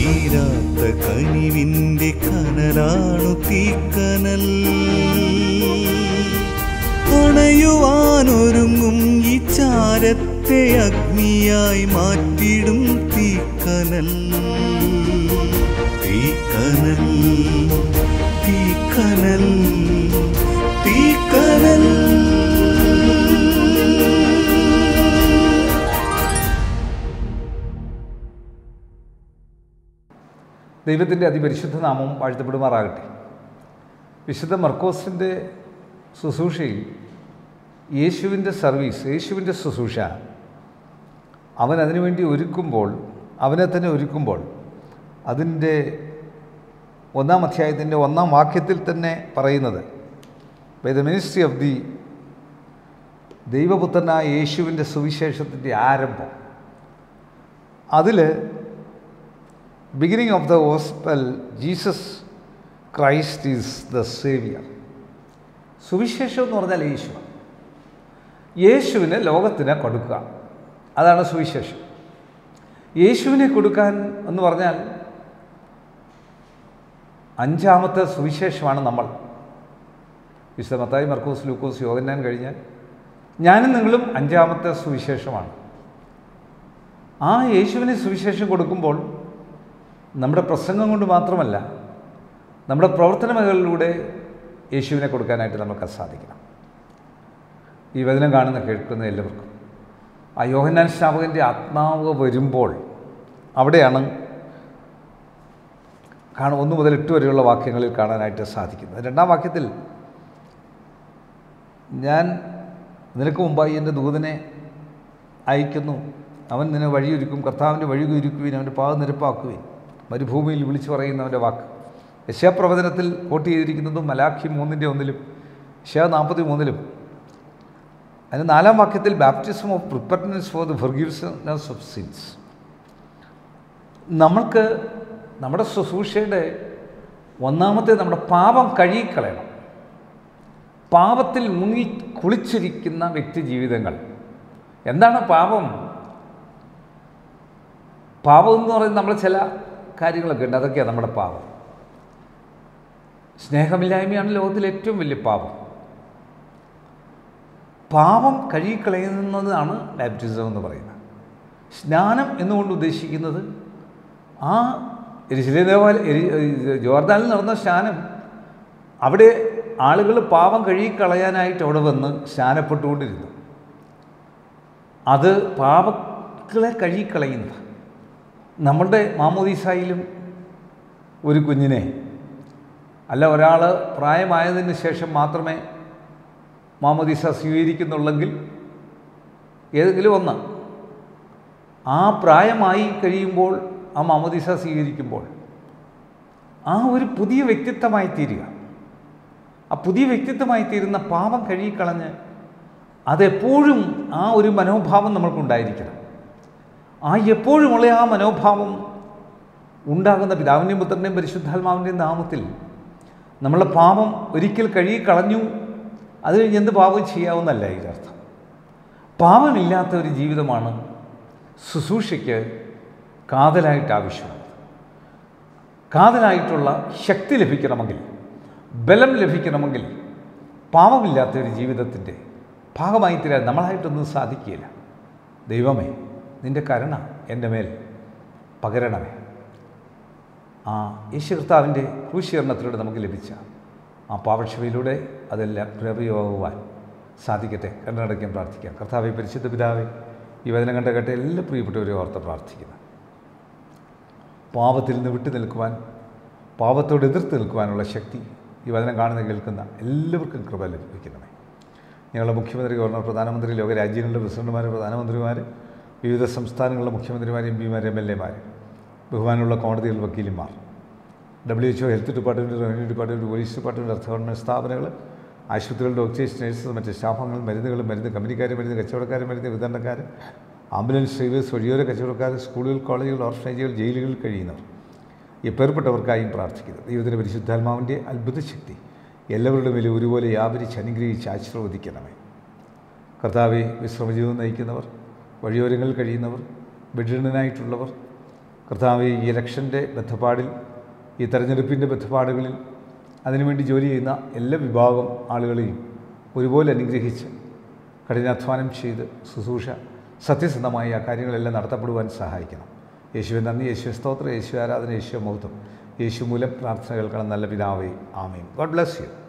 തീരാത്ത കനിവിൻ്റെ കനലാണു തീക്കനൽ അണയുവാനൊരുങ്ങും ഈ ചാരത്തെ അഗ്നിയായി മാറ്റിടും തീക്കനൽ തീക്കനൽ തീക്കനൽ തീക്കനൽ ദൈവത്തിൻ്റെ അതിപരിശുദ്ധ നാമം വാഴ്ത്തപ്പെടുമാറാകട്ടെ വിശുദ്ധ മർക്കോസിൻ്റെ ശുശ്രൂഷയിൽ യേശുവിൻ്റെ സർവീസ് യേശുവിൻ്റെ ശുശ്രൂഷ അവൻ അതിനുവേണ്ടി ഒരുക്കുമ്പോൾ അവനെ തന്നെ ഒരുക്കുമ്പോൾ അതിൻ്റെ ഒന്നാം അധ്യായത്തിൻ്റെ ഒന്നാം വാക്യത്തിൽ തന്നെ പറയുന്നത് by the ministry of the ദൈവപുത്രനായ യേശുവിൻ്റെ സുവിശേഷത്തിൻ്റെ ആരംഭം അതിൽ beginning of the gospel Jesus Christ is the saviour സുവിശേഷം എന്ന് പറഞ്ഞാൽ യേശു യേശുവിനെ ലോകത്തിന് കൊടുക്കുക അതാണ് സുവിശേഷം യേശുവിനെ കൊടുക്കാൻ എന്ന് പറഞ്ഞാൽ അഞ്ചാമത്തെ സുവിശേഷമാണ് നമ്മൾ വിശുദ്ധ മത്തായി മർക്കോസ് ലൂക്കോസ് യോഗന്നാൻ കഴിഞ്ഞാൽ ഞാനും നിങ്ങളും അഞ്ചാമത്തെ സുവിശേഷമാണ് ആ യേശുവിനെ സുവിശേഷം കൊടുക്കുമ്പോൾ നമ്മുടെ പ്രസംഗം കൊണ്ട് മാത്രമല്ല നമ്മുടെ പ്രവർത്തന മേഖലയിലൂടെ യേശുവിനെ കൊടുക്കാനായിട്ട് നമുക്ക് സാധിക്കണം ഈ വചനം കാണുന്ന കേൾക്കുന്ന എല്ലാവർക്കും ആ യോഹന്നാൻ സ്നാപകൻ്റെ ആത്മാവ് വരുമ്പോൾ അവിടെയാണ് കാണും ഒന്ന് മുതൽ എട്ട് വരെയുള്ള വാക്യങ്ങളിൽ കാണാനായിട്ട് സാധിക്കുന്നത് രണ്ടാം വാക്യത്തിൽ ഞാൻ നിനക്ക് മുമ്പായി എൻ്റെ ദൂതനെ അയക്കുന്നു അവൻ നിന്നെ വഴിയൊരുക്കും കർത്താവിൻ്റെ വഴി ഒരുക്കുവിൻ അവൻ്റെ പാത നിരപ്പാക്കുവിൻ മരുഭൂമിയിൽ വിളിച്ചു പറയുന്നവൻ്റെ വാക്ക് യശാപ്രവചനത്തിൽ കോട്ട് ചെയ്തിരിക്കുന്നതും മലാഖി മൂന്നിൻ്റെ ഒന്നിലും യശാ നാൽപ്പത്തി മൂന്നിലും അതിന് നാലാം വാക്യത്തിൽ baptism of preparedness for the forgiveness of sins നമ്മൾക്ക് നമ്മുടെ ശുശ്രൂഷയുടെ ഒന്നാമത്തെ നമ്മുടെ പാപം കഴുകിക്കളയണം പാപത്തിൽ മുങ്ങി കുളിച്ചിരിക്കുന്ന വ്യക്തി ജീവിതങ്ങൾ എന്താണ് പാപം പാപം എന്ന് പറയുന്നത് നമ്മൾ ചില കാര്യങ്ങളൊക്കെ ഉണ്ട് അതൊക്കെയാണ് നമ്മുടെ പാപം സ്നേഹമില്ലായ്മയാണ് ലോകത്തിലെ ഏറ്റവും വലിയ പാപം പാപം കഴുകിക്കളയുന്നതാണ് ബാപ്റ്റിസം എന്ന് പറയുന്നത് സ്നാനം എന്നുകൊണ്ട് ഉദ്ദേശിക്കുന്നത് ആ എരിശിലെ ദേവാലയ എരി ജോർദാനിൽ നടന്ന സ്നാനം അവിടെ ആളുകൾ പാപം കഴുകിക്കളയാനായിട്ട് അവിടെ വന്ന് സ്നാനപ്പെട്ടുകൊണ്ടിരുന്നു അത് പാപങ്ങളെ കഴുകിക്കളയുന്നത് നമ്മളുടെ മാമോദീസായിലും ഒരു കുഞ്ഞിനെ അല്ല ഒരാൾ പ്രായമായതിന് ശേഷം മാത്രമേ മാമോദീസ സ്വീകരിക്കുന്നുള്ളെങ്കിൽ ഏതെങ്കിലും ഒന്ന് ആ പ്രായമായി കഴിയുമ്പോൾ ആ മാമോദീസ സ്വീകരിക്കുമ്പോൾ ആ ഒരു പുതിയ വ്യക്തിത്വമായി തീരുക ആ പുതിയ വ്യക്തിത്വമായി തീരുന്ന പാപം കഴുകിക്കളഞ്ഞ് അതെപ്പോഴും ആ ഒരു മനോഭാവം നമ്മൾക്കുണ്ടായിരിക്കണം ആ എപ്പോഴുമുള്ള ആ മനോഭാവം ഉണ്ടാകുന്ന പിതാവിൻ്റെയും പുത്രൻ്റെയും പരിശുദ്ധാത്മാവിൻ്റെയും നാമത്തിൽ നമ്മളെ പാപം ഒരിക്കൽ കഴുകിക്കളഞ്ഞു അത് കഴിഞ്ഞ് എന്ത് പാപം ചെയ്യാവുന്നല്ല ഇതിനർത്ഥം പാപമില്ലാത്ത ഒരു ജീവിതമാണ് ശുശ്രൂഷയ്ക്ക് കാതലായിട്ട് ആവശ്യമുള്ളത് കാതലായിട്ടുള്ള ശക്തി ലഭിക്കണമെങ്കിൽ ബലം ലഭിക്കണമെങ്കിൽ പാപമില്ലാത്ത ഒരു ജീവിതത്തിൻ്റെ ഭാഗമായി തീരാൻ നമ്മളായിട്ടൊന്നും സാധിക്കുകയില്ല ദൈവമേ നിൻ്റെ കരുണ എൻ്റെ മേൽ പകരണമേ ആ യേശു കർത്താവിൻ്റെ ക്രൂശീകരണത്തിലൂടെ നമുക്ക് ലഭിച്ച ആ പാവക്ഷമയിലൂടെ അതെല്ലാം പ്രയോഗമാകുവാൻ സാധിക്കട്ടെ കണ്ണടയ്ക്കാൻ പ്രാർത്ഥിക്കാം കർത്താവെ പരിശുദ്ധ പിതാവെ ഈ വചനം കണ്ട കേട്ട എല്ലാ പ്രിയപ്പെട്ടവരെയും ഓർത്ത് പ്രാർത്ഥിക്കുന്നു പാപത്തിൽ നിന്ന് വിട്ടു നിൽക്കുവാൻ പാപത്തോട് എതിർത്ത് നിൽക്കുവാനുള്ള ശക്തി ഈ വചനം കാണുന്ന കേൾക്കുന്ന എല്ലാവർക്കും കൃപ ലഭിക്കണമേ ഞങ്ങളുടെ മുഖ്യമന്ത്രി ഗവർണർ പ്രധാനമന്ത്രി ലോകരാജ്യങ്ങളുടെ പ്രസിഡന്റുമാർ പ്രധാനമന്ത്രിമാർ വിവിധ സംസ്ഥാനങ്ങളിലെ മുഖ്യമന്ത്രിമാർ എം പിമാർ എം എൽ എമാർ ബഹുമാനമുള്ള കോടതികൾ വക്കീലന്മാർ W H O health department revenue department police department അർത്ഥ ഗവൺമെൻറ് സ്ഥാപനങ്ങൾ ആശുപത്രികൾ ഡോക്ടേഴ്സ് നഴ്സസ് മറ്റ് സ്റ്റാഫംഗങ്ങൾ മരുന്നുകൾ മരുന്ന് കമ്പനിക്കാർ മരുന്ന് കച്ചവടക്കാർ മരുന്ന് വിതരണക്കാർ ആംബുലൻസ് ഡ്രൈവേഴ്സ് വഴിയോര കച്ചവടക്കാർ സ്കൂളുകൾ കോളേജുകൾ ഓർഫനേജുകൾ ജയിലുകളിൽ കഴിയുന്നവർ ഈ പേർപ്പെട്ടവർക്കായും പ്രാർത്ഥിക്കുന്നു ദൈവത്തിൻ്റെ പരിശുദ്ധാത്മാവിൻ്റെ അത്ഭുത ശക്തി എല്ലാവരുടെ മേലും ഒരുപോലെ വ്യാപരിച്ച് അനുഗ്രഹിച്ച് ആശീർവദിക്കണമേ കർത്താവെ വിശ്രമജീവിതം നയിക്കുന്നവർ വഴിയോരങ്ങളിൽ കഴിയുന്നവർ ബെഡിനായിട്ടുള്ളവർ കർത്താവ് ഈ ഇലക്ഷൻ്റെ ബന്ധപ്പാടിൽ ഈ തെരഞ്ഞെടുപ്പിൻ്റെ ബന്ധപ്പാടുകളിൽ അതിനുവേണ്ടി ജോലി ചെയ്യുന്ന എല്ലാ വിഭാഗം ആളുകളെയും ഒരുപോലെ അനുഗ്രഹിച്ച് കഠിനാധ്വാനം ചെയ്ത് ശുശ്രൂഷ സത്യസന്ധമായി ആ കാര്യങ്ങളെല്ലാം നടത്തപ്പെടുവാൻ സഹായിക്കണം യേശുവെ നന്ദി യേശു സ്തോത്രം യേശു ആരാധന യേശു മൗത്വം യേശു മൂലം പ്രാർത്ഥന കേൾക്കണം നല്ല പിതാവേ ആമേൻ ഗോഡ് ബ്ലസ് യു